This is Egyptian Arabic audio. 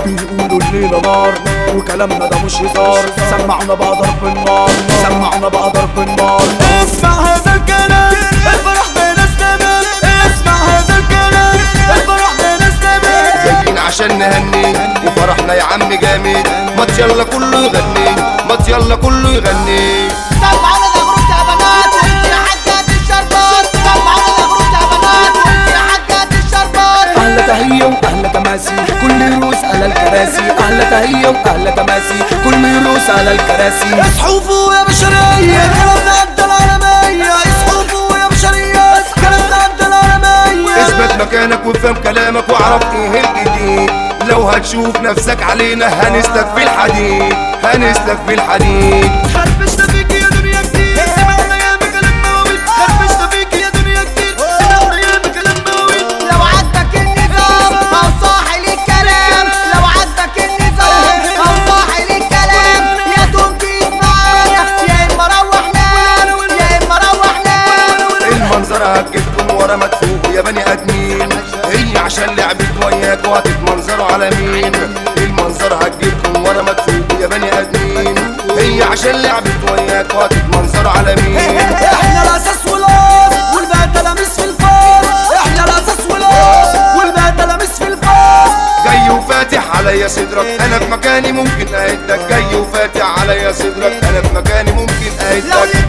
بيقولوا الليلة نار وكلامنا ده مش هزار سمعونا بقى ضرب النار سمعونا بقى ضرب النار اسمع هذا الكلام الفرح بناس تمام اسمع هذا الكلام الفرح بناس تمام جايين عشان نهني وفرحنا يا عم جامد ما يلا كله يغني ما يلا كله يغني سمعونا زغروت يا بنات يا حاجات الشربات سمعونا زغروت يا بنات يا حاجات الشربات أهلا تهية وأهلا تماسي كل يروس على الكراسي أهلا تهية وأهلا تماسي كل يروس على الكراسي اصحوا فوق يا بشرية كلامنا قد العالمية اصحوا فوق يا بشرية كلامنا قد العالمية اثبت مكانك وافهم كلامك واعرف ايه الجديد لو هتشوف نفسك علينا هنسلك في الحديد هنسلك في الحديد خربشنا فيك يا دنيا كتير سمعنا يا بكلام مواويل خربشنا فيك يا دنيا كتير سمعنا يا بكلام مواويل لو عجبك النظام او صاحي للكلام لو عجبك النظام او صاحي للكلام يا تنكيس معايا يا اما روح نام يا اما روح نام المنظر هتجيبكم ورا ما تفوقوا يا بني ادمين هي عشان لعبت وياك وهتتمنظروا على مين المنظر هتجيبكم ورا ما تفوقوا يا بني ادمين هي عشان لعبت وياك وهتتمنظروا على مين احنا الاساس والاصل والباقي تلاميذ في الفاص احنا الاساس والاصل والباقي تلاميذ في الفاص جاي وفاتح عليا صدرك انا في مكاني ممكن اهدك جاي وفاتح عليا صدرك انا في مكاني ممكن لو اهدك